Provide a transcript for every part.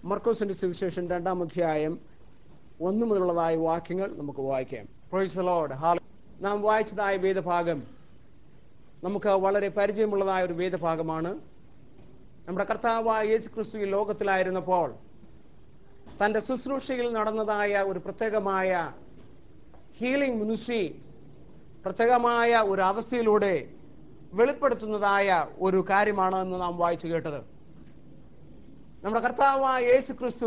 മർക്കോസിന്റെ സുവിശേഷം രണ്ടാം അധ്യായം ഒന്നു മുതലുള്ളതായ വാക്യങ്ങൾ നമുക്ക് വായിക്കാം പ്രൊയ്സ് ലോഡ് ഹാൽ നാം വായിച്ചതായ വേദഭാഗം നമുക്ക് വളരെ പരിചയമുള്ളതായ ഒരു വേദഭാഗമാണ് നമ്മുടെ കർത്താവായ യേശു ക്രിസ്തു ഈ ലോകത്തിലായിരുന്നപ്പോൾ തൻ്റെ ശുശ്രൂഷയിൽ നടന്നതായ ഒരു പ്രത്യേകമായ ഹീലിംഗ് മിനിസ്ട്രി പ്രത്യേകമായ ഒരു അവസ്ഥയിലൂടെ വെളിപ്പെടുത്തുന്നതായ ഒരു കാര്യമാണ് എന്ന് നാം വായിച്ചു കേട്ടത് നമ്മുടെ കർത്താവായ യേശു ക്രിസ്തു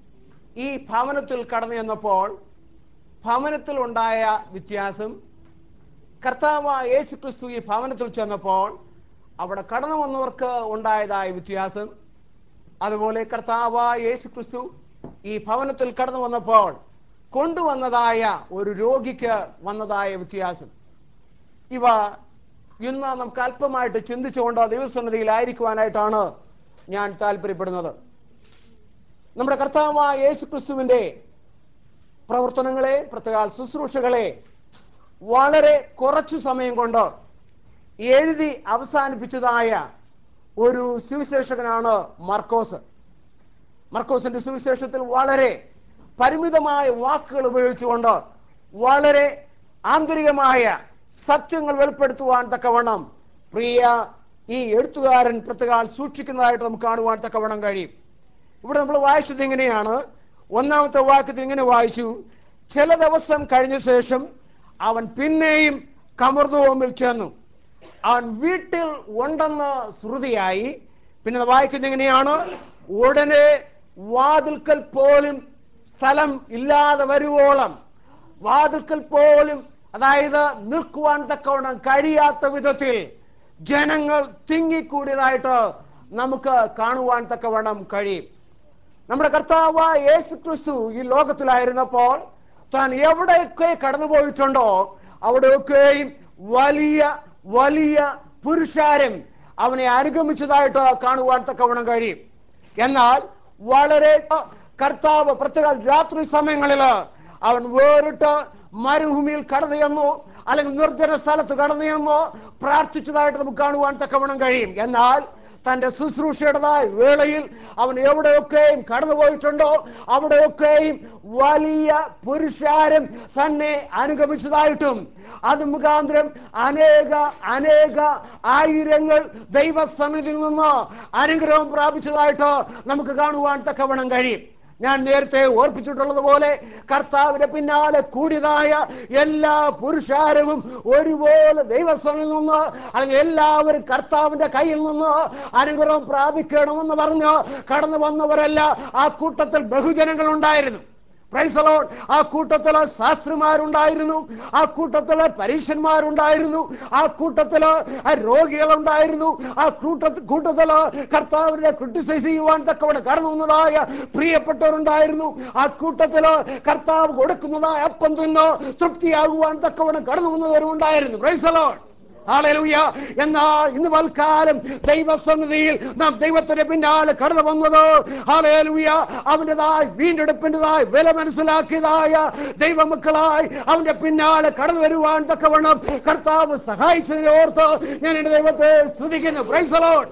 ഈ ഭവനത്തിൽ കടന്നു ചെന്നപ്പോൾ ഭവനത്തിൽ ഉണ്ടായ വ്യത്യാസം കർത്താവായ യേശു ക്രിസ്തു ഈ ഭവനത്തിൽ ചെന്നപ്പോൾ അവിടെ കടന്നു വന്നവർക്ക് ഉണ്ടായതായ വ്യത്യാസം അതുപോലെ കർത്താവായ യേശു ക്രിസ്തു ഈ ഭവനത്തിൽ കടന്നു വന്നപ്പോൾ കൊണ്ടുവന്നതായ ഒരു രോഗിക്ക് വന്നതായ വ്യത്യാസം ഇവ ഇന്ന് നമുക്ക് അല്പമായിട്ട് ചിന്തിച്ചുകൊണ്ട് ദൈവസന്നതിയിലായിരിക്കുവാനായിട്ടാണ് ഞാൻ താല്പര്യപ്പെടുന്നത് നമ്മുടെ കർത്താവായ യേശു ക്രിസ്തുവിന്റെ പ്രവർത്തനങ്ങളെ പ്രത്യേക ശുശ്രൂഷകളെ വളരെ കുറച്ചു സമയം കൊണ്ട് എഴുതി അവസാനിപ്പിച്ചതായ ഒരു സുവിശേഷകനാണ് മർക്കോസ് മർക്കോസിന്റെ സുവിശേഷത്തിൽ വളരെ പരിമിതമായ വാക്കുകൾ ഉപയോഗിച്ചുകൊണ്ട് വളരെ ആന്തരികമായ സത്യങ്ങൾ വെളിപ്പെടുത്തുവാൻ തക്കവണ്ണം പ്രിയ ഈ എഴുത്തുകാരൻ പ്രത്യേക സൂക്ഷിക്കുന്നതായിട്ട് നമുക്ക് കാണുവാൻ തക്കവണ്ണം കഴിയും ഇവിടെ നമ്മൾ വായിച്ചത് ഇങ്ങനെയാണ് ഒന്നാമത്തെ വാക്യത്തിൽ ഇങ്ങനെ വായിച്ചു ചില ദിവസം കഴിഞ്ഞ ശേഷം അവൻ പിന്നെയും കമർദോമിൽ ചെന്നു അവൻ വീട്ടിൽ ഉണ്ടെന്ന് ശ്രുതിയായി പിന്നെ വായിക്കുന്നത് എങ്ങനെയാണ് ഉടനെ വാതിൽക്കൽ പോലും സ്ഥലം ഇല്ലാതെ വരുവോളം വാതിൽക്കൽ പോലും അതായത് നിൽക്കുവാൻ തക്കവണ്ണം കഴിയാത്ത വിധത്തിൽ ജനങ്ങൾ തിങ്ങിക്കൂടിയതായിട്ട് നമുക്ക് കാണുവാൻ തക്കവണ്ണം കഴിയും നമ്മുടെ കർത്താവ് യേശു ക്രിസ്തു ഈ ലോകത്തിലായിരുന്നപ്പോൾ താൻ എവിടെയൊക്കെ കടന്നുപോയിട്ടുണ്ടോ അവിടെയൊക്കെയും വലിയ വലിയ പുരുഷാരം അവനെ അനുഗമിച്ചതായിട്ട് കാണുവാൻ തക്കവണ്ണം കഴിയും എന്നാൽ വളരെ കർത്താവ് പ്രത്യേക രാത്രി സമയങ്ങളിൽ അവൻ വേറിട്ട് മരുഭൂമിയിൽ കടന്നു ചെന്നു അല്ലെങ്കിൽ നിർജ്ജന സ്ഥലത്ത് കടന്നു ചെന്നു പ്രാർത്ഥിച്ചതായിട്ട് നമുക്ക് കാണുവാൻ തക്കവണ്ണം കഴിയും എന്നാൽ തന്റെ ശുശ്രൂഷയുടേതായ വേളയിൽ അവൻ എവിടെയൊക്കെയും കടന്നുപോയിട്ടുണ്ടോ അവിടെയൊക്കെയും വലിയ പുരുഷാരം തന്നെ അനുഗമിച്ചതായിട്ടും അത് മുഖാന്തരം അനേക അനേക ആയിരങ്ങൾ ദൈവസന്നിധിയിൽ നിന്ന് അനുഗ്രഹം പ്രാപിച്ചതായിട്ട് നമുക്ക് കാണുവാൻ തക്കവണ്ണം കഴിയും ഞാൻ നേരത്തെ ഓർപ്പിച്ചിട്ടുള്ളത് പോലെ കർത്താവിന്റെ പിന്നാലെ കൂടിയതായ എല്ലാ പുരുഷാരവും ഒരുപോലെ ദൈവസ്ഥനിൽ നിന്ന് അല്ലെങ്കിൽ എല്ലാവരും കർത്താവിന്റെ കയ്യിൽ നിന്ന് അനുഗ്രഹം പ്രാപിക്കണമെന്ന് പറഞ്ഞ് കടന്നു വന്നവരല്ല ആ കൂട്ടത്തിൽ ബഹുജനങ്ങൾ ഉണ്ടായിരുന്നു പ്രൈസലോൺ ആ കൂട്ടത്തില് ശാസ്ത്രിമാരുണ്ടായിരുന്നു ആ കൂട്ടത്തില് പരീക്ഷന്മാരുണ്ടായിരുന്നു ആ കൂട്ടത്തില് രോഗികളുണ്ടായിരുന്നു ആ കൂട്ട കൂട്ടത്തില് കർത്താവിനെ ക്രിട്ടിസൈസ് ചെയ്യുവാൻ തക്കവിടെ കടന്നു വന്നതായ പ്രിയപ്പെട്ടവരുണ്ടായിരുന്നു ആ കൂട്ടത്തില് കർത്താവ് കൊടുക്കുന്നതായ അപ്പം തിന്ന് തൃപ്തിയാകുവാൻ തക്കവണ്ണം കടന്നു വന്നവരുണ്ടായിരുന്നു പ്രൈസലോൺ ഹാലലൂയ എന്നാൽ ഇന്ന് വൽക്കാലം ദൈവസന്നിധിയിൽ നാം ദൈവത്തിന്റെ പിന്നാലെ കടന്നു വന്നത് ഹാലലൂയ അവൻ്റെതായ വീണ്ടെടുപ്പിൻ്റെതായ വില മനസ്സിലാക്കിയതായ ദൈവമക്കളായി അവന്റെ പിന്നാലെ കടന്നു വരുവാൻ തക്കവണ്ണം കർത്താവ് സഹായിച്ചതിനെ ഓർത്ത് ഞാൻ എന്റെ ദൈവത്തെ സ്തുതിക്കുന്നു പ്രൈസലോൺ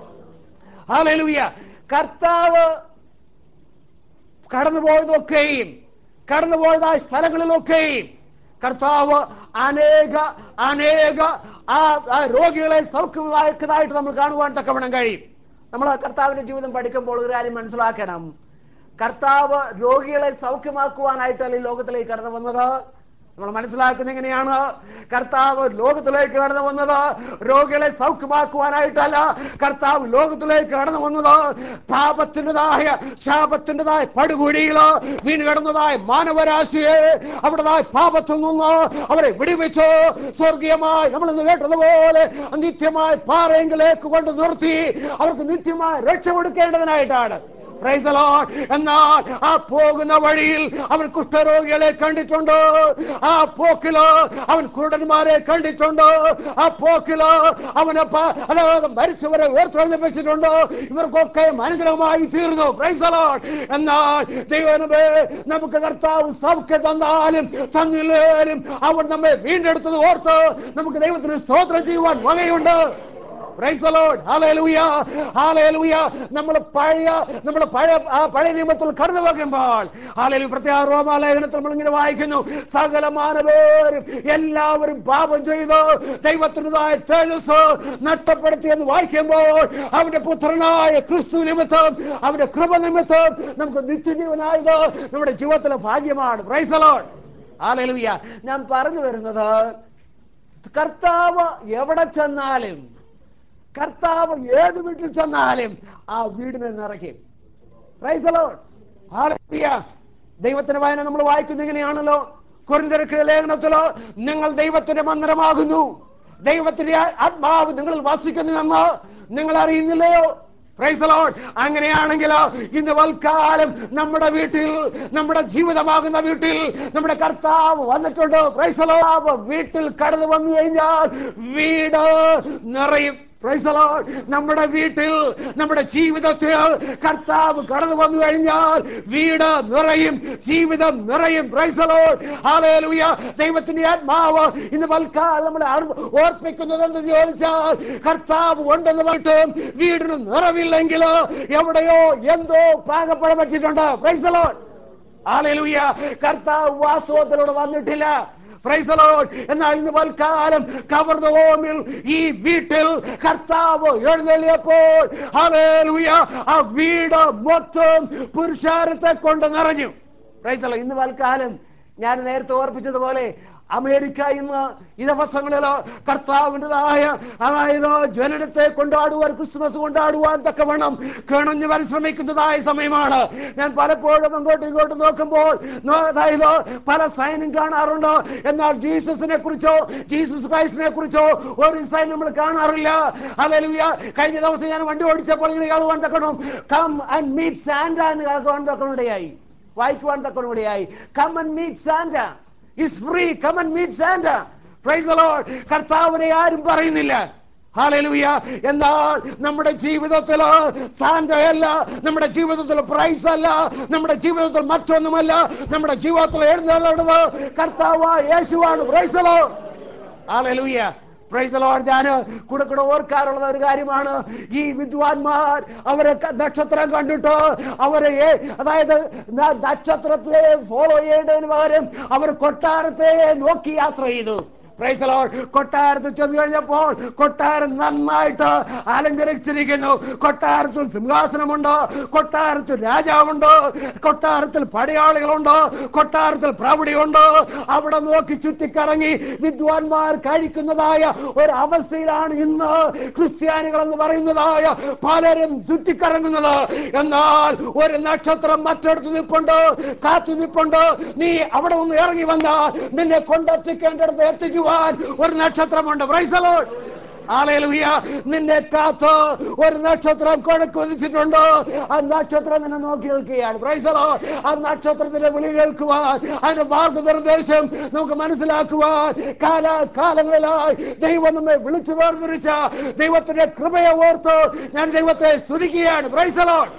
ഹാലലൂയ കർത്താവ് കടന്നുപോയതൊക്കെയും കടന്നുപോയതായ സ്ഥലങ്ങളിലൊക്കെയും കർത്താവ് അനേക അനേക ആ രോഗികളെ സൗഖ്യമാക്കുന്നതായിട്ട് നമ്മൾ കാണുവാൻ തക്കവണ്ണം കഴിയും നമ്മൾ കർത്താവിന്റെ ജീവിതം പഠിക്കുമ്പോൾ ഒരു കാര്യം മനസ്സിലാക്കണം കർത്താവ് രോഗികളെ സൗഖ്യമാക്കുവാനായിട്ടല്ല ഈ ലോകത്തിലേക്ക് കടന്നു വന്നത് നമ്മൾ മനസ്സിലാക്കുന്നത് എങ്ങനെയാണ് കർത്താവ് ലോകത്തിലേക്ക് കടന്നു വന്നത് രോഗികളെ സൗഖ്യമാക്കുവാനായിട്ടല്ല കർത്താവ് ലോകത്തിലേക്ക് കടന്നു വന്നത് പാപത്തിൻ്റെതായ ശാപത്തിൻ്റെതായ പടുകുഴികള് വീണ് കിടന്നതായ മാനവരാശിയെ അവിടേതായ പാപത്തിൽ നിന്ന് അവരെ വിടുവിച്ചു സ്വർഗീയമായി നമ്മൾ ഇന്ന് കേട്ടതുപോലെ നിത്യമായ പാറയെങ്കിലേക്ക് കൊണ്ട് നിർത്തി അവർക്ക് നിത്യമായ രക്ഷ കൊടുക്കേണ്ടതിനായിട്ടാണ് എന്നാൽ ആ പോകുന്ന വഴിയിൽ അവൻ കുഷ്ഠരോഗികളെ കണ്ടിട്ടുണ്ട് ആ പോക്കില് അവൻ കുരുടന്മാരെ കണ്ടിട്ടുണ്ട് ആ പോക്കില് അവന് അതായത് മരിച്ചവരെ ഉയർത്തെഴുന്നേപ്പിച്ചിട്ടുണ്ട് ഇവർക്കൊക്കെ അനുഗ്രഹമായി തീർന്നു പ്രൈസലോൺ എന്നാൽ ദൈവമേ നമുക്ക് കർത്താവ് സൗഖ്യം തന്നാലും തന്നില്ലേലും അവൻ നമ്മെ വീണ്ടെടുത്തത് ഓർത്ത് നമുക്ക് ദൈവത്തിന് സ്തോത്രം ചെയ്യുവാൻ വകയുണ്ട് Praise the Lord. Hallelujah. Hallelujah. നമ്മൾ പഴയ നമ്മൾ പഴയ ആ പഴയ നിയമത്തിൽ കടന്നു പോകുമ്പോൾ ഹാലലു പ്രത്യേക റോമാലേഖനത്തിൽ നമ്മൾ ഇങ്ങനെ വായിക്കുന്നു സകല മാനവേരും എല്ലാവരും പാപം ചെയ്തു ദൈവത്തിൻ്റെതായ തേജസ് നഷ്ടപ്പെടുത്തി എന്ന് വായിക്കുമ്പോൾ അവന്റെ പുത്രനായ ക്രിസ്തു നിമിത്തം അവന്റെ കൃപ നിമിത്തം നമുക്ക് നിത്യജീവനായത് നമ്മുടെ ജീവിതത്തിലെ ഭാഗ്യമാണ് പ്രൈസ് the Lord. Hallelujah. ഞാൻ പറഞ്ഞു വരുന്നത് കർത്താവ് എവിടെ ചെന്നാലും കർത്താവ് ഏത് വീട്ടിൽ ചെന്നാലും ആ വീടിനെ നിറയ്ക്കും Praise the Lord. Hallelujah. ദൈവത്തിന്റെ വായന നമ്മൾ വായിക്കുന്നത് ഇങ്ങനെയാണല്ലോ കുറിന്തിരക്ക് ലേഖനത്തിലോ നിങ്ങൾ ദൈവത്തിന്റെ മന്ദിരമാകുന്നു ദൈവത്തിന്റെ ആ- ആത്മാവ് നിങ്ങളിൽ വസിക്കുന്നുവെന്ന് നിങ്ങൾ അറിയുന്നില്ലയോ Praise the Lord. അങ്ങനെയാണെങ്കിൽ ഇന്ന് വൽക്കാലം നമ്മുടെ വീട്ടിൽ നമ്മുടെ ജീവിതമാകുന്ന വീട്ടിൽ നമ്മുടെ കർത്താവ് വന്നിട്ടുണ്ട് Praise the Lord. വീട്ടിൽ കടന്നു വന്നു കഴിഞ്ഞാൽ വീട് നിറയും Praise the Lord. നമ്മുടെ വീട്ടിൽ നമ്മുടെ ജീവിതത്തിൽ കർത്താവ് കടന്നു വന്നു കഴിഞ്ഞാൽ വീട് നിറയും ജീവിതം നിറയും Praise the Lord. Hallelujah. ദൈവത്തിന്റെ ആത്മാവ് ഇന്ന് വൽക്കാലം നമ്മളെ അറിവ് ഓർപ്പിക്കുന്നത് എന്ന് ചോദിച്ചാൽ കർത്താവ് ഉണ്ടെന്ന് പറഞ്ഞിട്ടും വീടിന് നിറവില്ലെങ്കിൽ എവിടെയോ എന്തോ പാകപ്പെടാൻ പറ്റിയിട്ടുണ്ട് Praise the Lord. Hallelujah. കർത്താവ് വാസ്തവത്തിലൂടെ വന്നിട്ടില്ല Praise the Lord. എന്നാൽ ഇന്ന് വൽക്കാലം കവർന്നോമിൽ ഈ വീട്ടിൽ കർത്താവ് എഴുന്നള്ളിയപ്പോൾ ഹല്ലേലൂയ ആ വീട് മൊത്തം പുരുഷാരത്തെ കൊണ്ട് നിറഞ്ഞു Praise the Lord. ഇന്ന് വൽക്കാലം ഞാൻ നേരത്തെ ഓർപ്പിച്ചതുപോലെ അമേരിക്ക ഇന്ന് ഈ ദിവസങ്ങളിൽ കർത്താവിൻ്റെതായ അതായത് ജനനത്തെ കൊണ്ടാടുവാൻ ക്രിസ്മസ് കൊണ്ടാടുവാൻ തക്കവണ്ണം കിണഞ്ഞു പരിശ്രമിക്കുന്നതായ സമയമാണ് ഞാൻ പലപ്പോഴും അങ്ങോട്ടും ഇങ്ങോട്ടും നോക്കുമ്പോൾ നോ- അതായത് പല സൈനും കാണാറുണ്ട് എന്നാൽ ജീസസിനെ കുറിച്ചോ ജീസസ് ക്രൈസ്റ്റിനെ കുറിച്ചോ ഒരു സൈൻ നമ്മൾ കാണാറില്ല ഹല്ലേലൂയ കഴിഞ്ഞ ദിവസം ഞാൻ വണ്ടി ഓടിച്ചപ്പോൾ ഇങ്ങനെ കാണുവാൻ തക്കണം കം ആൻഡ് മീറ്റ് സാന്റ എന്ന് കേൾക്കുവാൻ തക്കണിടയായി വായിക്കുവാൻ തക്കണിടയായി come and meet Santa is free come and meet Santa praise the Lord കർത്താവിനെ ആരും പറയുന്നില്ല ഹാലലുയ എന്നാൽ നമ്മുടെ ജീവിതത്തിൽ സാന്റയല്ല നമ്മുടെ ജീവിതത്തിൽ പ്രൈസ് അല്ല നമ്മുടെ ജീവിതത്തിൽ മറ്റൊന്നുമല്ല നമ്മുടെ ജീവിതത്തിൽ എഴുന്നള്ളുന്നത് കർത്താവ് യേശുവാണ് praise the Lord hallelujah praise Lord ഞാൻ കൂടെ കൂടെ ഓർക്കാറുള്ളത് ഒരു കാര്യമാണ് ഈ വിദ്വാൻമാർ അവരെ ക- നക്ഷത്രം കണ്ടിട്ട് അവരെ ഏ- അതായത് ന- നക്ഷത്രത്തെ ഫോളോ ചെയ്യേണ്ടതിന് പകരം അവർ കൊട്ടാരത്തെ നോക്കി യാത്ര ചെയ്തു പ്രൈസ് ലോർഡ് കൊട്ടാരത്തിൽ ചെന്ന് കഴിഞ്ഞപ്പോൾ കൊട്ടാരം നന്നായിട്ട് അലങ്കരിച്ചിരിക്കുന്നു കൊട്ടാരത്തിൽ സിംഹാസനമുണ്ട് കൊട്ടാരത്തിൽ രാജാവുണ്ട് കൊട്ടാരത്തിൽ പടയാളികളുണ്ട് കൊട്ടാരത്തിൽ പ്രൗഢിയുണ്ട് അവിടെ നോക്കി ചുറ്റിക്കറങ്ങി വിദ്വാൻമാർ കഴിക്കുന്നതായ ഒരു അവസ്ഥയിലാണ് ഇന്ന് ക്രിസ്ത്യാനികൾ എന്ന് പറയുന്നതായ പലരും ചുറ്റിക്കറങ്ങുന്നത് എന്നാൽ ഒരു നക്ഷത്രം മറ്റടുത്ത് നിൽപ്പുണ്ട് കാത്തു നിൽപ്പുണ്ട് നീ അവിടെ നിന്ന് ഇറങ്ങി വന്നാൽ നിന്നെ കൊണ്ടെത്തിക്കേണ്ടടുത്ത് എത്തിക്കുവാൻ ഒരു നക്ഷത്രമുണ്ട് Praise the Lord. ഹല്ലേലൂയ. നിന്നെ കാത്ത് ഒരു നക്ഷത്രം കൊഴക്കൊതിച്ചിട്ടുണ്ട് ആ നക്ഷത്രം നിന്നെ നോക്കി നിൽക്കുകയാണ് Praise the Lord. ആ നക്ഷത്രത്തിന്റെ വിളി കേൾക്കുവാൻ അതിന്റെ മാർഗനിർദ്ദേശം നമുക്ക് മനസ്സിലാക്കുവാൻ കാല കാലങ്ങളിലായി ദൈവം നമ്മെ വിളിച്ചു വേർതിരിച്ച ദൈവത്തിന്റെ കൃപയെ ഓർത്ത് ഞാൻ ദൈവത്തെ സ്തുതിക്കുകയാണ് Praise the Lord.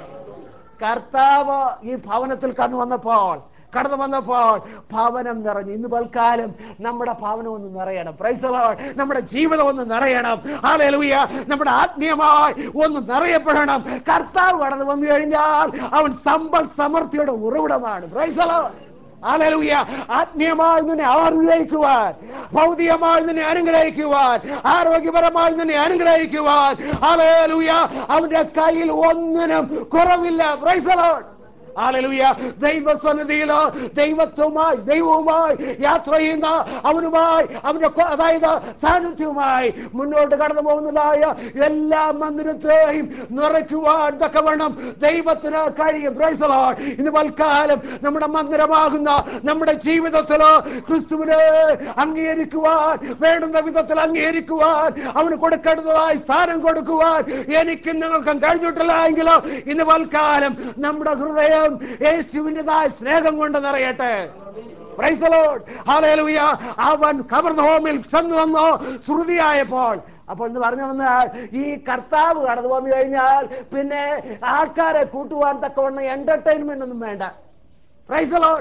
കർത്താവ് ഈ ഭവനത്തിൽ കടന്നു വന്നപ്പോൾ കടന്നു വന്നപ്പോൾ ഭവനം നിറഞ്ഞു ഇന്ന് പൽക്കാലം നമ്മുടെ ഭവനം ഒന്ന് നിറയണം പ്രൈസ് the Lord. നമ്മുടെ ജീവിതം ഒന്ന് നിറയണം ഹാലൂയ നമ്മുടെ ആത്മീയമായി ഒന്ന് നിറയപ്പെടണം കർത്താവ് കടന്നു വന്നു കഴിഞ്ഞാൽ അവൻ സമ്പൽ സമൃദ്ധിയുടെ ഉറവിടമാണ് പ്രൈസ് the Lord. ഹല്ലേലൂയ ആത്മീയമായി നിന്നെ അനുഗ്രഹിക്കുവാൻ ഭൗതികമായി നിന്നെ അനുഗ്രഹിക്കുവാൻ ആരോഗ്യപരമായി നിന്നെ അനുഗ്രഹിക്കുവാൻ ഹല്ലേലൂയ അവന്റെ കയ്യിൽ ഒന്നിനും കുറവില്ല പ്രൈസ് the Lord. ഹല്ലേലൂയ ദൈവസന്നിധിയിൽ ദൈവത്വമായി ദൈവവുമായി യാത്ര ചെയ്യുന്ന അവനുമായി അവന്റെ കൊ- അതായത് സാന്നിധ്യവുമായി മുന്നോട്ട് കടന്നു പോകുന്നതായ എല്ലാ മന്ദിരത്തെയും നിറയ്ക്കുവാൻ തക്കവണ്ണം ദൈവത്തിന് കഴിയും Praise the Lord. ഇന്ന് വൽക്കാലം നമ്മുടെ മന്ദിരമാകുന്ന നമ്മുടെ ജീവിതത്തിൽ ക്രിസ്തുവിനെ അംഗീകരിക്കുവാൻ വേണ്ടുന്ന വിധത്തിൽ അംഗീകരിക്കുവാൻ അവന് കൊടുക്കേണ്ടതായ സ്ഥാനം കൊടുക്കുവാൻ എനിക്കും നിങ്ങൾക്കും കഴിഞ്ഞിട്ടില്ല എങ്കിൽ ഇന്ന് വൽക്കാലം നമ്മുടെ ഹൃദയം യേശുവിൻ്റെതായ സ്നേഹം കൊണ്ട് നിറയട്ടെ Praise the Lord. Hallelujah. അവൻ കബർഹോമിൽ ചെന്ന് വന്നു ശ്രുതിയായപ്പോൾ അപ്പോൾ എന്ന് പറഞ്ഞു വന്നാൽ ഈ കർത്താവ് കടന്നു വന്നു കഴിഞ്ഞാൽ പിന്നെ ആൾക്കാരെ കൂട്ടുവാൻ തക്കവണ്ണം എന്റർടൈൻമെന്റ് ഒന്നും വേണ്ട പ്രൈസ് the Lord.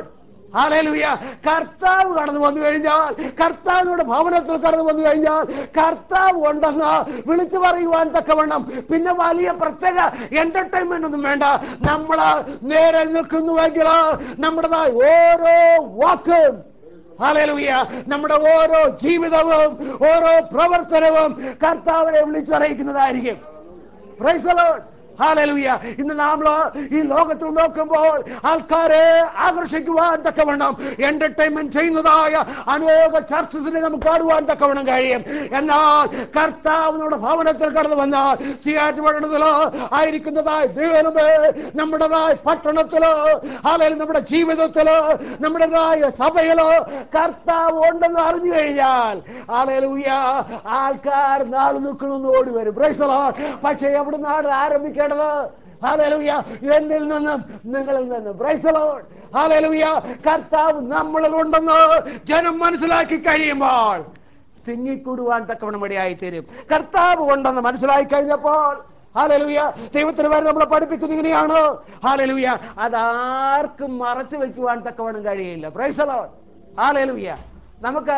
ഹാലേലുയ കർത്താവ് കടന്നു വന്നു കഴിഞ്ഞാൽ കർത്താവിയുടെ ഭവനത്തിൽ കടന്നു വന്നു കഴിഞ്ഞാൽ കർത്താവ് ഉണ്ടെന്ന് വിളിച്ചു പറയുവാൻ തക്കവണ്ണം പിന്നെ വലിയ പ്രത്യേക എന്റർടൈൻമെന്റ് ഒന്നും വേണ്ട നമ്മൾ നേരെ നിൽക്കുന്നുവെങ്കിൽ നമ്മുടേതായ ഓരോ വാക്കും ഹാലേലുയ നമ്മുടെ ഓരോ ജീവിതവും ഓരോ പ്രവർത്തനവും കർത്താവിനെ വിളിച്ചറിയിക്കുന്നതായിരിക്കും Praise the Lord. Hallelujah. ഇന്ന് നമ്മൾ ഈ ലോകത്തിൽ നോക്കുമ്പോൾ ആൾക്കാരെ ആകർഷിക്കുവാൻ തക്കവണ്ണം എന്റർടൈൻമെന്റ് ചെയ്യുന്നതായ അനേക ചർച്ചസിനെ നമുക്ക് കാണുവാൻ തക്കവണ്ണം കഴിയും എന്നാൽ കർത്താവ് നമ്മുടെ ഭവനത്തിൽ കടന്നു വന്നാൽ സിയാറ്റ് പട്ടണത്തിലോ ആയിരിക്കുന്നതായ ദൈവമേ നമ്മുടേതായ പട്ടണത്തിലോ അല്ലെങ്കിൽ നമ്മുടെ ജീവിതത്തിലോ നമ്മുടേതായ സഭയിലോ കർത്താവ് ഉണ്ടെന്ന് അറിഞ്ഞു കഴിഞ്ഞാൽ ആളുകൾ ആൾക്കാർ നാളെ നിൽക്കുന്നു ഓടി വരും Praise the Lord. പക്ഷേ എവിടുന്നാണ് ആരംഭിക്കേണ്ടത് ഹാലലുയ എന്നിൽ നിന്നും നിങ്ങളിൽ നിന്നും Praise the Lord. ഹാലലുയ കർത്താവ് നമ്മളിൽ ഉണ്ടെന്ന് ജനം മനസ്സിലാക്കി കഴിയുമ്പോൾ തിങ്ങിക്കൂടുവാൻ തക്കവണ്ണം ഇടയായി തീരും കർത്താവ് ഉണ്ടെന്ന് മനസ്സിലാക്കി കഴിഞ്ഞപ്പോൾ ഹാലലുയ ദൈവത്തിന് വരെ നമ്മളെ പഠിപ്പിക്കുന്നത് ഇങ്ങനെയാണ് ഹാലലുയ അതാർക്കും മറച്ചു വെക്കുവാൻ തക്കവണ്ണം കഴിയില്ല പ്രൈസലോ ഹാലലുയ നമുക്ക്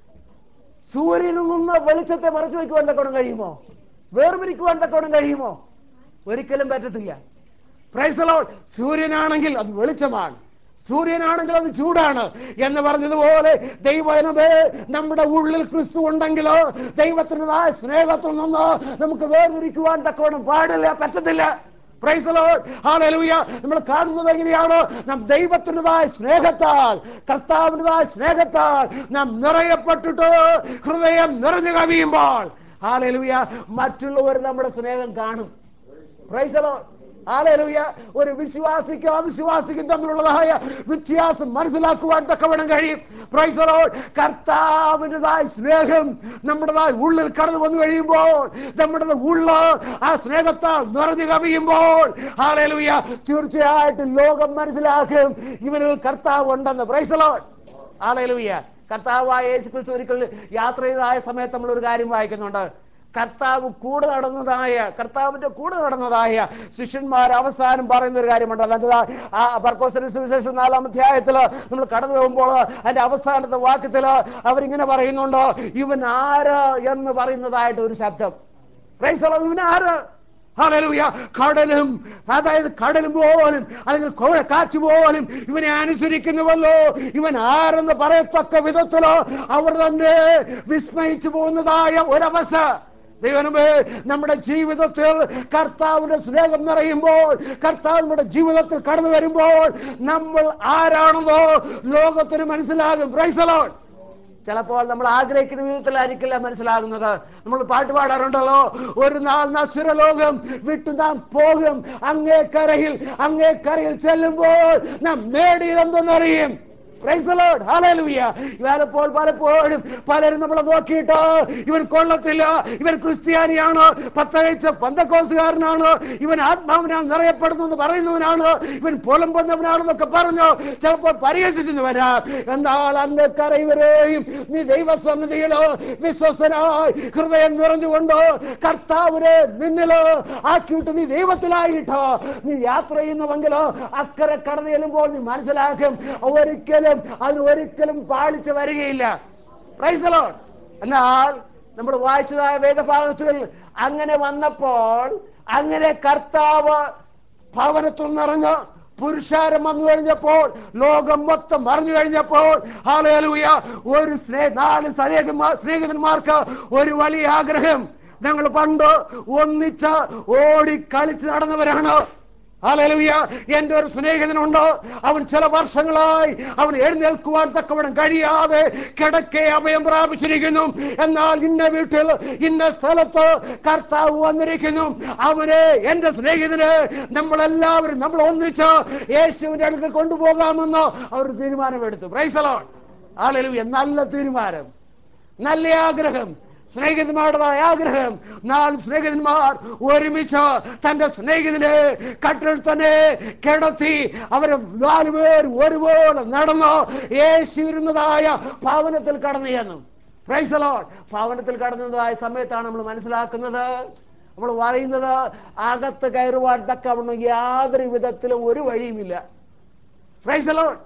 സൂര്യനിൽ നിന്ന് വെളിച്ചത്തെ മറച്ചു വെക്കുവാൻ തക്കവണ്ണം കഴിയുമോ വേർപിരിക്കുവാൻ തക്കവണ്ണം കഴിയുമോ ഒരിക്കലും പറ്റത്തില്ല പ്രൈസലോൾ സൂര്യനാണെങ്കിൽ അത് വെളിച്ചമാണ് സൂര്യനാണെങ്കിൽ അത് ചൂടാണ് എന്ന് പറഞ്ഞതുപോലെ ദൈവനമേ നമ്മുടെ ഉള്ളിൽ ക്രിസ്തു ഉണ്ടെങ്കിലോ ദൈവത്തിൻ്റെതായ സ്നേഹത്തിൽ നിന്ന് നമുക്ക് വേർതിരിക്കുവാൻ തക്കവണ്ണം പാടില്ല പറ്റത്തില്ല Praise the Lord. Hallelujah. നമ്മൾ കാണുന്നത് എങ്ങനെയാണ് നാം ദൈവത്തിൻ്റെതായ സ്നേഹത്താൽ കർത്താവിൻ്റെതായ സ്നേഹത്താൽ നാം നിറയപ്പെട്ടിട്ട് ഹൃദയം നിറഞ്ഞു കവിയുമ്പോൾ ഹാലലുയ മറ്റുള്ളവർ നമ്മുടെ സ്നേഹം കാണും Praise the Lord. Hallelujah. ഒരു വിശ്വാസിക്കും അവിശ്വാസിക്കും തമ്മിലുള്ളതായ വ്യത്യാസം മനസ്സിലാക്കുവാൻ തക്കവണ്ണം കഴിയും Praise the Lord. കർത്താവിൻ്റെതായ സ്നേഹം നമ്മുടേതായ ഉള്ളിൽ കടന്നു വന്നു കഴിയുമ്പോൾ നമ്മുടെ ഉള്ള ആ സ്നേഹത്താൽ നിറഞ്ഞു കവിയുമ്പോൾ ഹാലലുയ തീർച്ചയായിട്ടും ലോകം മനസ്സിലാക്കും ഇവനിൽ കർത്താവ് ഉണ്ടെന്ന് Praise the Lord. ഹാലലുയ കർത്താവായ യേശു ക്രിസ്തു ഒരിക്കൽ യാത്ര ചെയ്തതായ സമയത്ത് നമ്മൾ ഒരു കാര്യം വായിക്കുന്നുണ്ട് കർത്താവ് കൂടെ നടന്നതായ കർത്താവിന്റെ കൂടെ നടന്നതായ ശിഷ്യന്മാർ അവസാനം പറയുന്ന ഒരു കാര്യമുണ്ട് അതായത് ആ പർക്കോസിന്റെ സുവിശേഷം നാലാം അധ്യായത്തില് നമ്മൾ കടന്നു പോകുമ്പോൾ അതിന്റെ അവസാനത്തെ വാക്യത്തില് അവരിങ്ങനെ പറയുന്നുണ്ട് ഇവൻ ആര് എന്ന് പറയുന്നതായിട്ട് ഒരു ശബ്ദം Praise the Lord. ഇവൻ ആര് ഹല്ലേലൂയ കടലും അതായത് കടലും പോലും അല്ലെങ്കിൽ കോഴ കാറ്റ് പോലും ഇവനെ അനുസരിക്കുന്നുവല്ലോ ഇവൻ ആരെന്ന് പറയത്തക്ക വിധത്തിലോ അവർ തന്നെ വിസ്മയിച്ചു പോകുന്നതായ ഒരവസ്ഥ ദൈവമേ നമ്മുടെ ജീവിതത്തിൽ കർത്താവിന്റെ സ്നേഹം നിറയുമ്പോൾ കർത്താവ് നമ്മുടെ ജീവിതത്തിൽ കടന്നു വരുമ്പോൾ നമ്മൾ ആരാണെന്നോ ലോകത്തിന് മനസ്സിലാകും പ്രൈസലോൺ ചിലപ്പോൾ നമ്മൾ ആഗ്രഹിക്കുന്ന വിധത്തിലായിരിക്കില്ല മനസ്സിലാകുന്നത് നമ്മൾ പാട്ട് പാടാറുണ്ടല്ലോ ഒരു നാൾ നസുരലോകം വിട്ടു നാം പോകും അങ്ങേ കരയിൽ അങ്ങേ കരയിൽ ചെല്ലുമ്പോൾ നാം നേടിയതെന്തെന്നറിയും Praise the Lord. Hallelujah. ഇവരപ്പോൾ പലപ്പോഴും പലരും നമ്മളെ നോക്കിയിട്ട് ഇവൻ കൊള്ളത്തില്ല ഇവൻ ക്രിസ്ത്യാനിയാണ് പത്തഴച്ച പന്തക്കോസുകാരനാണ് ഇവൻ ആത്മാവിനാൽ നിറയപ്പെടുന്നു എന്ന് പറയുന്നവനാണ് ഇവൻ പുലമ്പുന്നവനാണെന്നൊക്കെ പറഞ്ഞു ചിലപ്പോൾ പരിഹസിച്ചെന്ന് വരാം എന്നാൽ അങ്ങക്കര ഇവരെയും നീ ദൈവസന്നിധിയിലോ വിശ്വസനായി ഹൃദയം നിറഞ്ഞുകൊണ്ട് കർത്താവിനെ നിന്നിലോ ആക്കിയിട്ട് നീ ദൈവത്തിലായിട്ടോ നീ യാത്ര ചെയ്യുന്നുവെങ്കിലോ അക്കരെ കടന്നു ചെല്ലുമ്പോൾ നീ മനസ്സിലാക്കും ഒരിക്കലും അതിന് ഒരിക്കലും പാളിച്ച വരികയില്ല Praise the Lord. എന്നാൽ നമ്മൾ വായിച്ചതായ വേദഭാഗത്തിൽ അങ്ങനെ വന്നപ്പോൾ അങ്ങനെ കർത്താവ് ഭവനത്തിൽ നിറഞ്ഞ് പുരുഷാരം വന്നു കഴിഞ്ഞപ്പോൾ ലോകം മൊത്തം മറിഞ്ഞു കഴിഞ്ഞപ്പോൾ ഹാലൂയ ഒരു സ്നേഹ നാല് സ്നേഹിതന്മാർ സ്നേഹിതന്മാർക്ക് ഒരു വലിയ ആഗ്രഹം ഞങ്ങൾ പണ്ട് ഒന്നിച്ച് ഓടി കളിച്ച് നടന്നവരാണ് ഹാലലുയ എന്റെ ഒരു സ്നേഹിതനുണ്ട് അവൻ ചില വർഷങ്ങളായി അവൻ എഴുന്നേൽക്കുവാൻ തക്കവണ്ണം കഴിയാതെ കിടക്കെ അഭയം പ്രാപിച്ചിരിക്കുന്നു എന്നാൽ ഇന്ന വീട്ടിൽ ഇന്ന സ്ഥലത്ത് കർത്താവ് വന്നിരിക്കുന്നു അവനെ എന്റെ സ്നേഹിതന് നമ്മളെല്ലാവരും നമ്മൾ ഒന്നിച്ച് യേശുവിന്റെ അടുത്ത് കൊണ്ടുപോകാമെന്ന് അവർ തീരുമാനമെടുത്തു പ്രൈസലോൺ ഹാലലുയ നല്ല തീരുമാനം നല്ല ആഗ്രഹം സ്നേഹിതന്മാരുടേതായ ആഗ്രഹം നാല് സ്നേഹിതന്മാർ ഒരുമിച്ച് തന്റെ സ്നേഹിതനെ കട്ടിൽ തന്നെ കിടത്തി അവര് നാലുപേർ ഒരുപോലെ നടന്നു യേശുവിരുന്നതായ ഭവനത്തിൽ കടന്നു ചെന്നു പ്രൈസലോൺ ഭവനത്തിൽ കടന്നതായ സമയത്താണ് നമ്മൾ മനസ്സിലാക്കുന്നത് നമ്മൾ പറയുന്നത് അകത്ത് കയറുവാൻ തക്കവണ്ണം യാതൊരു വിധത്തിലും ഒരു വഴിയുമില്ല പ്രൈസലോൺ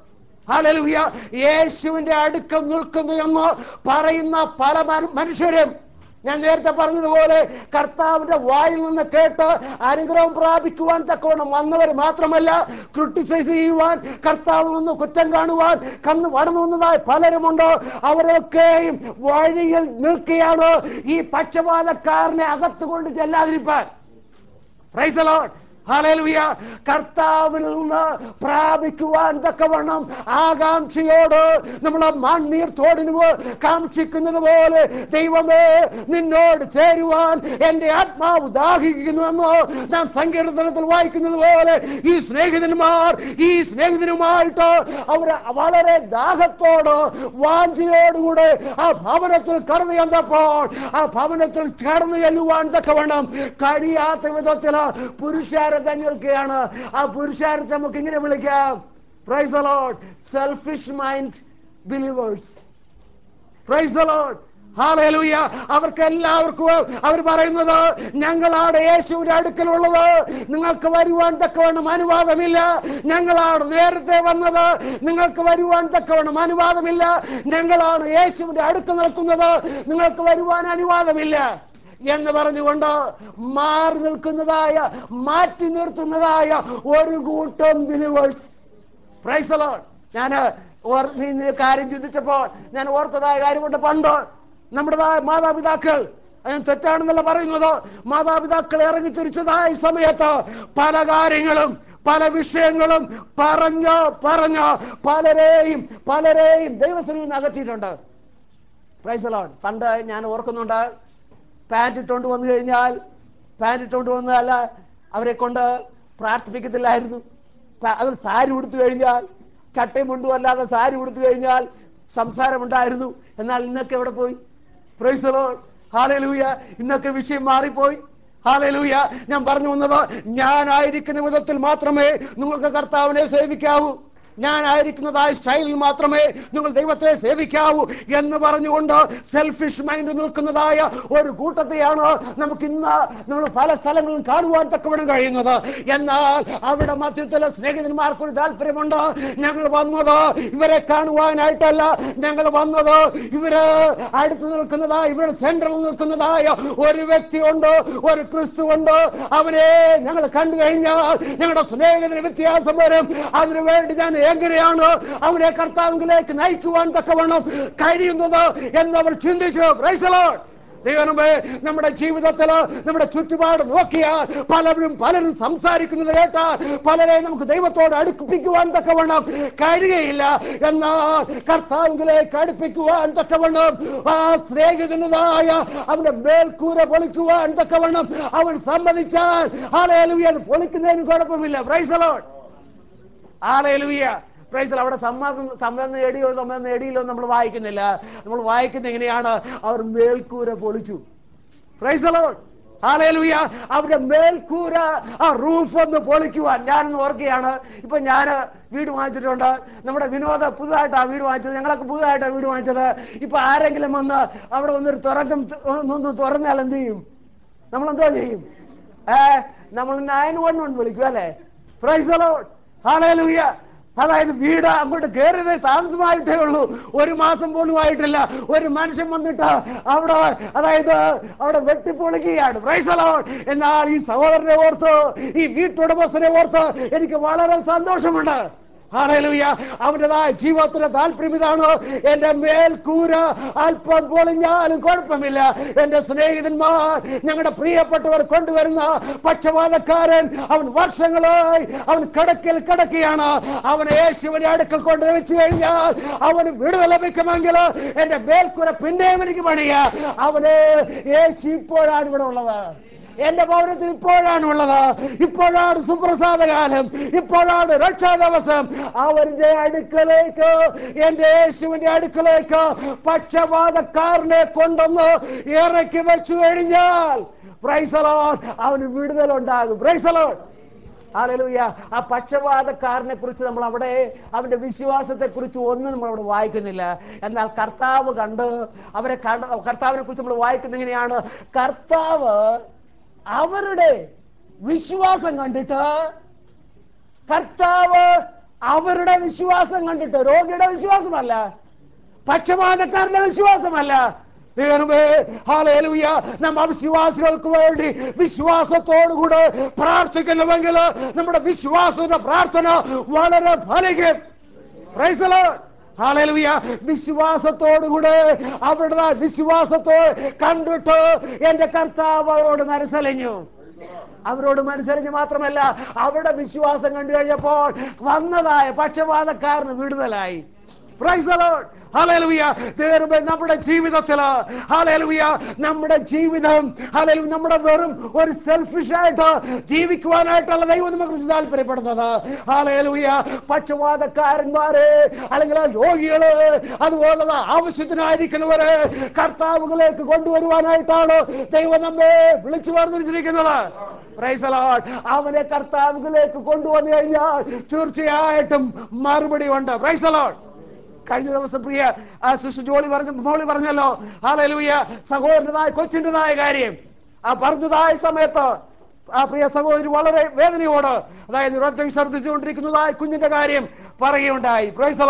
ഹല്ലേലൂയ യേശുവിന്റെ അടുക്കൽ നിൽക്കുന്നു എന്ന് പറയുന്ന പല മന- മനുഷ്യരും ഞാൻ നേരത്തെ പറഞ്ഞതുപോലെ കർത്താവിന്റെ വായിൽ നിന്ന് കേട്ട് അനുഗ്രഹം പ്രാപിക്കുവാൻ തക്കവണ്ണം വന്നവർ മാത്രമല്ല ക്രിട്ടിസൈസ് ചെയ്യുവാൻ കർത്താവിൽ നിന്ന് കുറ്റം കാണുവാൻ കണ്ണ് വടന്നു വന്നതായി പലരുമുണ്ട് അവരൊക്കെയും വഴിയിൽ നിൽക്കുകയാണ് ഈ പക്ഷപാതക്കാരനെ അകത്തുകൊണ്ട് ചെല്ലാതിരിപ്പാൻ Praise the Lord. ഹല്ലേലൂയ കർത്താവിൽ നിന്ന് പ്രാപിക്കുവാൻ തക്കവണ്ണം ആകാംക്ഷയോട് നമ്മൾ മണ്ണീർ തോടിന് കാക്ഷിക്കുന്നത് പോലെ ദൈവമേ നിന്നോട് ചേരുവാൻ എന്റെ ആത്മാവ് ദാഹിക്കുന്നുവെന്നോ നാം സങ്കീർത്തനത്തിൽ വായിക്കുന്നത് പോലെ ഈ സ്നേഹിതന്മാർ ഈ സ്നേഹിതനുമായിട്ട് അവർ വളരെ ദാഹത്തോട് വാഞ്ചയോടുകൂടെ ആ ഭവനത്തിൽ കടന്നു ചെന്നപ്പോൾ ആ ഭവനത്തിൽ കടന്നു ചെല്ലുവാൻ തക്കവണ്ണം കഴിയാത്ത വിധത്തിൽ പുരുഷാരത്തെ നിൽക്കുകയാണ് ആ പുരുഷാരത്തെ നമുക്ക് ഇങ്ങനെ വിളിക്കാം praise Lord selfish mind believers praise the Lord. Hallelujah. അവർക്ക് എല്ലാവർക്കും അവർ പറയുന്നത് ഞങ്ങളാണ് യേശുവിന്റെ അടുക്കലുള്ളത് നിങ്ങൾക്ക് വരുവാൻ തക്കവണ്ണം അനുവാദമില്ല ഞങ്ങളാണ് നേരത്തെ വന്നത് നിങ്ങൾക്ക് വരുവാൻ തക്കവണ്ണം അനുവാദമില്ല ഞങ്ങളാണ് യേശുവിന്റെ അടുക്കൽ നിൽക്കുന്നത് നിങ്ങൾക്ക് വരുവാൻ അനുവാദമില്ല എന്ന് പറഞ്ഞുകൊണ്ട് മാറി നിൽക്കുന്നതായ മാറ്റി നിർത്തുന്നതായ ഒരു കൂട്ടം ബിലിവേഴ്സ് പ്രൈസ് ലോഡ് ഞാൻ കാര്യം ചിന്തിച്ചപ്പോൾ ഞാൻ ഓർത്തതായ കാര്യമുണ്ട് പണ്ട് നമ്മുടെ മാതാപിതാക്കൾ ഞാൻ തെറ്റാണെന്നല്ല പറയുന്നത് മാതാപിതാക്കൾ ഇറങ്ങി തിരിച്ചതായ സമയത്ത് പല കാര്യങ്ങളും പല വിഷയങ്ങളും പറഞ്ഞ് പറഞ്ഞ് പലരെയും പലരെയും ദൈവത്തിൽ നിന്ന് അകറ്റിയിട്ടുണ്ട് പ്രൈസ് ലോഡ് പണ്ട് ഞാൻ ഓർക്കുന്നുണ്ട് പാൻറ് ഇട്ടുകൊണ്ട് വന്നു കഴിഞ്ഞാൽ പാൻറ് ഇട്ടുകൊണ്ട് വന്നതല്ല അവരെ കൊണ്ട് പ്രാർത്ഥിപ്പിക്കത്തില്ലായിരുന്നു പ- അതിൽ സാരി ഉടുത്തു കഴിഞ്ഞാൽ ചട്ടയും മുണ്ടും അല്ലാതെ സാരി ഉടുത്തു കഴിഞ്ഞാൽ സംസാരമുണ്ടായിരുന്നു എന്നാൽ ഇന്നൊക്കെ എവിടെ പോയി പ്രൈസ് ഹാലലൂയ ഇന്നൊക്കെ വിഷയം മാറിപ്പോയി ഹാലലൂയ ഞാൻ പറഞ്ഞു വന്നത് ഞാനായിരിക്കുന്ന വിധത്തിൽ മാത്രമേ നിങ്ങൾക്ക് കർത്താവിനെ സേവിക്കാവൂ ഞാനായിരിക്കുന്നതായ സ്റ്റൈലിൽ മാത്രമേ നിങ്ങൾ ദൈവത്തെ സേവിക്കാവൂ എന്ന് പറഞ്ഞുകൊണ്ട് സെൽഫിഷ് മൈൻഡ് നിൽക്കുന്നതായ ഒരു കൂട്ടത്തെയാണ് നമുക്ക് ഇന്ന് നമ്മൾ പല സ്ഥലങ്ങളിലും കാണുവാൻ തക്കവണ്ണം കഴിയുന്നത് എന്നാൽ അവിടെ മധ്യത്തിലെ സ്നേഹിതന്മാർക്കൊരു താല്പര്യമുണ്ട് ഞങ്ങൾ വന്നത് ഇവരെ കാണുവാനായിട്ടല്ല ഞങ്ങൾ വന്നത് ഇവര് അടുത്ത് നിൽക്കുന്നതായ ഇവരുടെ സെൻട്രൽ നിൽക്കുന്നതായ ഒരു വ്യക്തിയുണ്ട് ഒരു ക്രിസ്തു ഉണ്ട് അവനെ ഞങ്ങൾ കണ്ടു കഴിഞ്ഞാൽ ഞങ്ങളുടെ സ്നേഹിതന് വ്യത്യാസം വരും അതിനു വേണ്ടി ഞാൻ എങ്ങനെയാണ് അവനെ കർത്താവിലേക്ക് നയിക്കുവാൻ തക്കവണ്ണം കഴിയുന്നത് എന്നവർ ചിന്തിച്ചു Praise the Lord. ദൈവമേ നമ്മുടെ ജീവിതത്തിൽ നമ്മുടെ ചുറ്റുപാട് നോക്കിയാൽ പലരും പലരും സംസാരിക്കുന്നത് കേട്ടാൽ പലരെ നമുക്ക് ദൈവത്തോട് അടുപ്പിക്കുവാൻ തക്കവണ്ണം കഴിയുകയില്ല എന്നാൽ കർത്താവിലേക്ക് അടുപ്പിക്കുവാൻ തക്കവണ്ണം ആ സ്നേഹിതനായ അവന്റെ മേൽക്കൂര പൊളിക്കുവാൻ തക്കവണ്ണം അവൻ സമ്മതിച്ചാൽ ആലയലുവിയാൽ പൊളിക്കുന്നതിന് കുഴപ്പമില്ല പ്രൈസലോട്ട് ആലയലുവിയ പ്രൈസൽ അവിടെ സമ്മതം സമ്മതം നേടിയോ സമ്മതം നേടിയില്ലോ നമ്മൾ വായിക്കുന്നില്ല നമ്മൾ വായിക്കുന്ന എങ്ങനെയാണ് അവർ മേൽക്കൂര പൊളിച്ചു പ്രൈസലോട്ട് ഹാലയിലുയ അവരുടെ മേൽക്കൂര ആ റൂഫ് ഒന്ന് പൊളിക്കുവാൻ ഞാനൊന്ന് ഓർക്കുകയാണ് ഇപ്പൊ ഞാൻ വീട് വാങ്ങിച്ചിട്ടുണ്ട് നമ്മുടെ വിനോദ പുതുതായിട്ടാ വീട് വാങ്ങിച്ചത് ഞങ്ങളൊക്കെ പുതുതായിട്ടാ വീട് വാങ്ങിച്ചത് ഇപ്പൊ ആരെങ്കിലും വന്ന് അവിടെ ഒന്നൊരു തുറക്കം ഒന്ന് തുറന്നാൽ എന്ത് ചെയ്യും നമ്മൾ എന്തോ ചെയ്യും ഏ നമ്മൾ നയൻ വൺ വൺ വിളിക്കും അല്ലേ പ്രൈസ് ഹാലയിലുയ അതായത് വീട് അങ്ങോട്ട് കയറിയത് താമസമായിട്ടേ ഉള്ളൂ ഒരു മാസം പോലും ആയിട്ടില്ല ഒരു മനുഷ്യൻ വന്നിട്ട് അവിടെ അതായത് അവിടെ വെട്ടിപ്പൊളിക്കുകയാണ് പ്രൈസ് എന്നാൽ ഈ സഹോദരനെ ഓർത്ത് ഈ വീട്ടുടമസ്ഥനെ ഓർത്ത് എനിക്ക് വളരെ സന്തോഷമുണ്ട് ഹാലയിലുയ അവൻ്റെതായ ജീവിതത്തിലെ താല്പര്യം ഇതാണ് എന്റെ മേൽക്കൂര അല്പം പൊളിഞ്ഞാലും കുഴപ്പമില്ല എന്റെ സ്നേഹിതന്മാർ ഞങ്ങളുടെ പ്രിയപ്പെട്ടവർ കൊണ്ടുവരുന്ന പക്ഷപാതക്കാരൻ അവൻ വർഷങ്ങളായി അവൻ കിടക്കിൽ കിടക്കുകയാണ് അവൻ യേശുവിനെ അടുക്കൽ കൊണ്ട് വെച്ച് കഴിഞ്ഞാൽ അവന് വിടുതൽ ലഭിക്കുമെങ്കിൽ എന്റെ മേൽക്കൂര പിന്നെയും എനിക്ക് പണിയ അവന് യേശു ഇപ്പോഴാണ് ഇവിടെ ഉള്ളത് എന്റെ ഭവനത്തിൽ ഇപ്പോഴാണ് ഉള്ളത് ഇപ്പോഴാണ് സുപ്രസാദകാലം ഇപ്പോഴാണ് രക്ഷാദിവസം അവന്റെ അടുക്കലേക്ക് എന്റെ യേശുവിന്റെ അടുക്കലേക്ക് പക്ഷപാതക്കാരനെ കൊണ്ടൊന്ന് ഇറക്കി വെച്ചു കഴിഞ്ഞാൽ പ്രൈസലോൺ അവന് വിടുതലുണ്ടാകും പ്രൈസലോൺ ഹാലലൂയ ആ പക്ഷപാതക്കാരനെ കുറിച്ച് നമ്മൾ അവിടെ അവന്റെ വിശ്വാസത്തെ കുറിച്ച് ഒന്നും നമ്മൾ അവിടെ വായിക്കുന്നില്ല എന്നാൽ കർത്താവ് കണ്ട് അവരെ കണ്ട് കർത്താവിനെ കുറിച്ച് നമ്മൾ വായിക്കുന്നത് എങ്ങനെയാണ് കർത്താവ് അവരുടെ വിശ്വാസം കണ്ടിട്ട് കർത്താവ് അവരുടെ വിശ്വാസം കണ്ടിട്ട് രോഗിയുടെ വിശ്വാസമല്ല പക്ഷപാതക്കാരന്റെ വിശ്വാസമല്ല ദൈവമേ, ഹല്ലേലൂയ. നാം അവിശ്വാസികൾക്ക് വേണ്ടി വിശ്വാസത്തോടുകൂടെ പ്രാർത്ഥിക്കുന്നുവെങ്കിൽ നമ്മുടെ വിശ്വാസത്തിന്റെ പ്രാർത്ഥന വളരെ ഫലിക്കും Praise the Lord. ഹല്ലേലൂയ. വിശ്വാസത്തോടുകൂടെ അവരുടെ വിശ്വാസത്തെ കണ്ടിട്ട് എന്റെ കർത്താവ് അവരോട് മനസ്സലിഞ്ഞു അവരോട് മനസ്സരിഞ്ഞ് മാത്രമല്ല അവരുടെ വിശ്വാസം കണ്ടു കഴിഞ്ഞപ്പോൾ വന്നതായ പക്ഷപാതക്കാരന് വിടുതലായി Praise the Lord. Hallelujah. ദൈവമേ, നമ്മുടെ ജീവിതത്തില് ഹല്ലേലൂയ നമ്മുടെ ജീവിതം ഹല്ലേലൂയ നമ്മുടെ വെറും ഒരു സെൽഫിഷ് ആയിട്ട് ജീവിക്കുവാനായിട്ടുള്ള ദൈവം നമുക്ക് കുറിച്ച് താല്പര്യപ്പെടുന്നത് ഹല്ലേലൂയ പക്ഷപാതക്കാരന്മാരെ അല്ലെങ്കിൽ രോഗികള് അതുപോലെ ആവശ്യത്തിനായിരിക്കുന്നവരെ കർത്താവുകളിലേക്ക് കൊണ്ടുവരുവാനായിട്ടാണ് ദൈവം നമ്മെ വിളിച്ചു വേർതിരിച്ചിരിക്കുന്നത് Praise the Lord. അവനെ കർത്താവുകളിലേക്ക് കൊണ്ടുവന്നു കഴിഞ്ഞാൽ തീർച്ചയായിട്ടും മറുപടി ഉണ്ട് പ്രൈസ് Lord. കഴിഞ്ഞ ദിവസം പ്രിയ ആ സിസ്റ്റർ ജോളി പറഞ്ഞ മോളി പറഞ്ഞല്ലോ ഹാലലൂയ സഹോദരനായ കൊച്ചിൻ്റെതായ കാര്യം ആ പറഞ്ഞതായ സമയത്ത് ആ പ്രിയ സഹോദരി വളരെ വേദനയോട് അതായത് രക്തം ഛർദ്ദിച്ചുകൊണ്ടിരിക്കുന്നതായ കുഞ്ഞിന്റെ കാര്യം പറയുകയുണ്ടായി പ്രൈസ്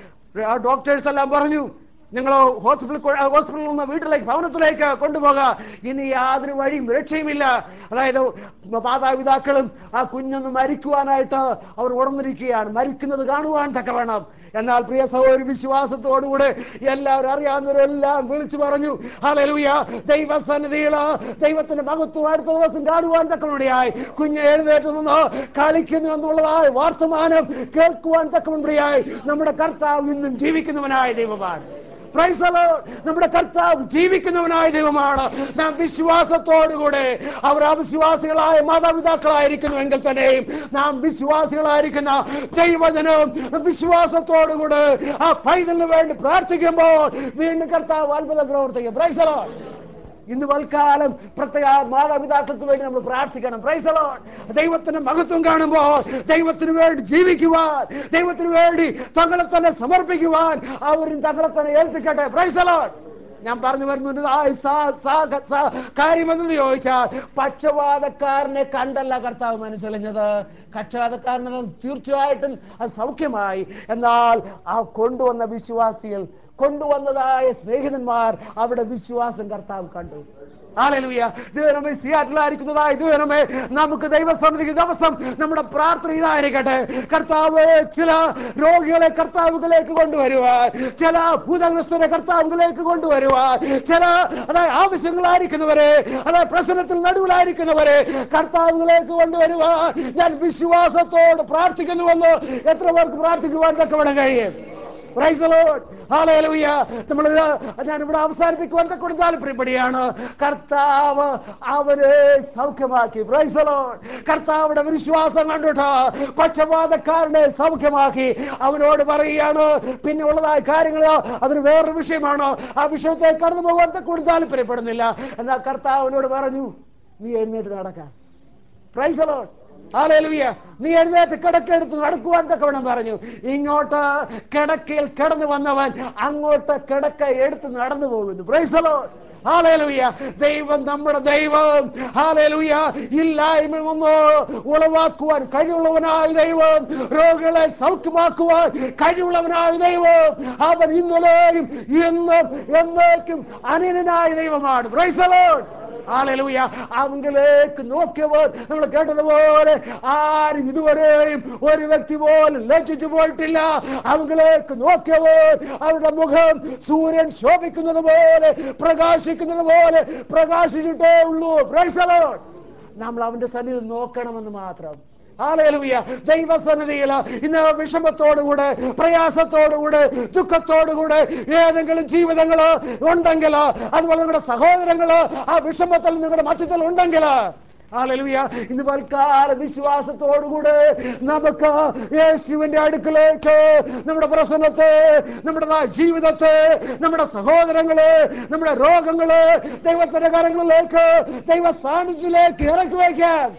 ആ ഡോക്ടേഴ്സ് എല്ലാം പറഞ്ഞു നിങ്ങൾ ഹോസ്പിറ്റൽ ഹോസ്പിറ്റലിൽ നിന്ന് വീട്ടിലേക്ക് ഭവനത്തിലേക്ക് കൊണ്ടുപോകുക ഇനി യാതൊരു വഴിയും രക്ഷയുമില്ല അതായത് മാതാപിതാക്കളും ആ കുഞ്ഞൊന്ന് മരിക്കുവാനായിട്ട് അവർ ഉണർന്നിരിക്കുകയാണ് മരിക്കുന്നത് കാണുവാൻ തക്ക വേണം എന്നാൽ പ്രിയ സഹോദരി വിശ്വാസത്തോടുകൂടെ എല്ലാവരും അറിയാവുന്നവരെല്ലാം വിളിച്ചു പറഞ്ഞു ഹല്ലേലൂയ ദൈവസന്നിധിയിൽ ദൈവത്തിന്റെ മഹത്വം അടുത്ത ദിവസം കാണുവാൻ തക്കമുടിയായി കുഞ്ഞ് എഴുന്നേറ്റ് നിന്ന് കളിക്കുന്നു എന്നുള്ളതായ വർത്തമാനം കേൾക്കുവാൻ തക്കമുടിയായി നമ്മുടെ കർത്താവ് ഇന്നും ജീവിക്കുന്നവനായ ദൈവമാണ് Praise the Lord. നമ്മുടെ കർത്താവ് ജീവിക്കുന്നവനായ ദൈവമാണ് നാം വിശ്വാസത്തോടുകൂടെ അവർ അവിശ്വാസികളായ മാതാപിതാക്കളായിരിക്കുന്നുവെങ്കിൽ തന്നെയും നാം വിശ്വാസികളായിരിക്കുന്ന ദൈവജനം വിശ്വാസത്തോടുകൂടെ ആ പൈതലിന് വേണ്ടി പ്രാർത്ഥിക്കുമ്പോൾ വീണ്ടും കർത്താവ് അത്ഭുതം പ്രവർത്തിക്കും Praise the Lord. ഇന്ന് വൽക്കാലം പ്രത്യേക മാതാപിതാക്കൾക്ക് വേണ്ടി നമ്മൾ പ്രാർത്ഥിക്കണം Praise the Lord. ദൈവത്തിന്റെ മഹത്വം കാണുമ്പോൾ ദൈവത്തിന് വേണ്ടി ജീവിക്കുവാൻ ദൈവത്തിന് വേണ്ടി തങ്ങളെ തന്നെ സമർപ്പിക്കുവാൻ അവരും തങ്ങളെ തന്നെ ഏൽപ്പിക്കട്ടെ Praise the Lord. ഞാൻ പറഞ്ഞു വരുന്നുണ്ട് ആ സാ- സാ- സാ- കാര്യമെന്ന് ചോദിച്ചാൽ പക്ഷപാതക്കാരനെ കണ്ടല്ല കർത്താവ് മനസ്സിലഞ്ഞത് പക്ഷപാതക്കാരന് തീർച്ചയായിട്ടും അത് സൗഖ്യമായി എന്നാൽ ആ കൊണ്ടുവന്ന വിശ്വാസികൾ കൊണ്ടുവന്നതായ സ്നേഹിതന്മാർ അവിടെ വിശ്വാസം കർത്താവ് കണ്ടു ഹാലലുയ ദൈവമേ സിയാറ്റിലായിരിക്കുന്നതായ ദൈവമേ നമുക്ക് ദൈവസന്നിധിക്ക് ദിവസം നമ്മുടെ പ്രാർത്ഥന ഇതായിരിക്കട്ടെ കർത്താവ് ചില രോഗികളെ കർത്താവുകളിലേക്ക് കൊണ്ടുവരുവാൻ ചില ഭൂതഗ്രസ്തരെ കർത്താവുകളിലേക്ക് കൊണ്ടുവരുവാൻ ചില അതായത് ആവശ്യങ്ങളായിരിക്കുന്നവരെ അതായത് പ്രശ്നത്തിൽ നടുവിലായിരിക്കുന്നവരെ കർത്താവുകളിലേക്ക് കൊണ്ടുവരുവാൻ ഞാൻ വിശ്വാസത്തോട് പ്രാർത്ഥിക്കുന്നുവെന്ന് എത്ര പേർക്ക് പ്രാർത്ഥിക്കുവാൻ തക്കവണ്ണം കഴിയും Praise the Lord. Hallelujah. നമ്മൾ ഞാൻ ഇവിടെ അവസാനിപ്പിക്കുവാൻ കൂടി താല്പര്യപ്പെടുകയാണ് കർത്താവ് അവരെ സൗഖ്യമാക്കി Praise the Lord. കർത്താവിടെ വിശ്വാസം കണ്ടിട്ട് പക്ഷപാതക്കാരനെ സൗഖ്യമാക്കി അവനോട് പറയുകയാണ് പിന്നെ ഉള്ളതായ കാര്യങ്ങൾ അതൊരു വേറൊരു വിഷയമാണ് ആ വിഷയത്തെ കടന്നു പോകാൻ കൂടി താല്പര്യപ്പെടുന്നില്ല എന്നാൽ കർത്താവിനോട് പറഞ്ഞു നീ എഴുന്നേറ്റ് നടക്കാൻ Praise the Lord. Hallelujah. നീ എഴുന്നേറ്റ് കിടക്കെടുത്ത് നടക്കുവാൻ തക്കവണ്ണം പറഞ്ഞു ഇങ്ങോട്ട് കിടക്കയിൽ കിടന്നു വന്നവൻ അങ്ങോട്ട് കിടക്ക എടുത്ത് നടന്നു പോകുന്നു Praise the Lord. Hallelujah. ദൈവം നമ്മുടെ ദൈവം ഹാലലൂയ ഇല്ലായ്മ വന്ന് ഉളവാക്കുവാൻ കഴിവുള്ളവനായ ദൈവം രോഗികളെ സൗഖ്യമാക്കുവാൻ കഴിവുള്ളവനായ ദൈവം അവൻ ഇന്നലെയും ഇന്നും എന്നേക്കും അനിയനായ ദൈവമാണ് Praise the Lord. ഹാലലൂയ അവങ്കിലേക്ക് നോക്കിയവർ നമ്മൾ കേട്ടതുപോലെ ആരും ഇതുവരെയും ഒരു വ്യക്തി പോലും ലജ്ജിച്ചു പോയിട്ടില്ല അവങ്കിലേക്ക് നോക്കിയവർ അവരുടെ മുഖം സൂര്യൻ ശോഭിക്കുന്നത് പോലെ പ്രകാശിക്കുന്നത് പോലെ പ്രകാശിച്ചിട്ടേ ഉള്ളൂ Praise the Lord. നമ്മൾ അവന്റെ സന്നിധിയിൽ നോക്കണമെന്ന് മാത്രം ഹാലലൂയ ദൈവസന്നിധിയിൽ ഇന്ന് വിഷമത്തോടുകൂടെ പ്രയാസത്തോടുകൂടെ ദുഃഖത്തോടുകൂടെ ഏതെങ്കിലും ജീവിതങ്ങൾ ഉണ്ടെങ്കിൽ അതുപോലെ നിങ്ങളുടെ സഹോദരങ്ങൾ ആ വിഷമത്തിൽ നിങ്ങളുടെ മധ്യത്തിൽ ഉണ്ടെങ്കിൽ ഹാലലൂയ ഇന്ന് പൽക്കാല വിശ്വാസത്തോടുകൂടെ നമുക്ക് യേശുവിന്റെ അടുക്കലേക്ക് നമ്മുടെ പ്രശ്നത്തെ നമ്മുടെ ദാ ജീവിതത്തെ നമ്മുടെ സഹോദരങ്ങളെ നമ്മുടെ രോഗങ്ങള് ദൈവത്തിന്റെ കരങ്ങളിലേക്ക് ദൈവ സാന്നിധ്യത്തിലേക്ക് ഇറക്കി വയ്ക്കാം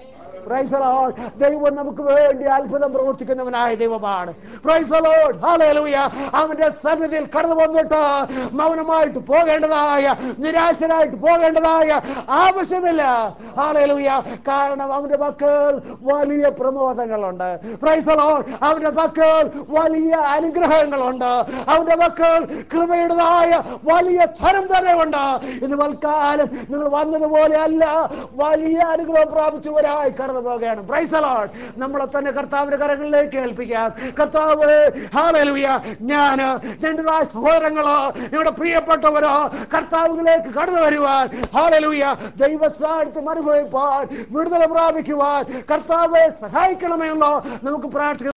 Praise the Lord. ദൈവം നമുക്ക് വേണ്ടി അത്ഭുതം പ്രവർത്തിക്കുന്നവനായ ദൈവമാണ് Praise the Lord. Hallelujah. അവന്റെ സന്നിധിയിൽ കടന്നു വന്നിട്ട് മൗനമായിട്ട് പോകേണ്ടതായ നിരാശനായിട്ട് പോകേണ്ടതായ ആവശ്യമില്ല ഹാലലൂയ കാരണം അവന്റെ മക്കൾ വലിയ പ്രമോദങ്ങളുണ്ട് Praise the Lord. അവന്റെ മക്കൾ വലിയ അനുഗ്രഹങ്ങളുണ്ട് അവന്റെ മക്കൾ കൃപയുടേതായ വലിയ ധനം തന്നെ ഉണ്ട് ഇന്ന് വൽക്കാലം നിങ്ങൾ വന്നതുപോലെ അല്ല വലിയ അനുഗ്രഹം പ്രാപിച്ചവരായി കടന്നു പോകുകയാണ് Praise the Lord. നമ്മളെ തന്നെ കർത്താവിന്റെ കരങ്ങളിലേക്ക് ഏൽപ്പിക്കാം കർത്താവ് ഹാലലുയ ഞാൻ ഞങ്ങളുടേതായ സഹോദരങ്ങളോ ഞങ്ങളുടെ പ്രിയപ്പെട്ടവരോ കർത്താവിലേക്ക് കടന്നു വരുവാൻ ഹാലലുയ ദൈവസ്ഥാനത്ത് അനുഭവിപ്പാൻ വിടുതല പ്രാപിക്കുവാൻ കർത്താവെ സഹായിക്കണമെന്നോ നമുക്ക് പ്രാർത്ഥിക്കാം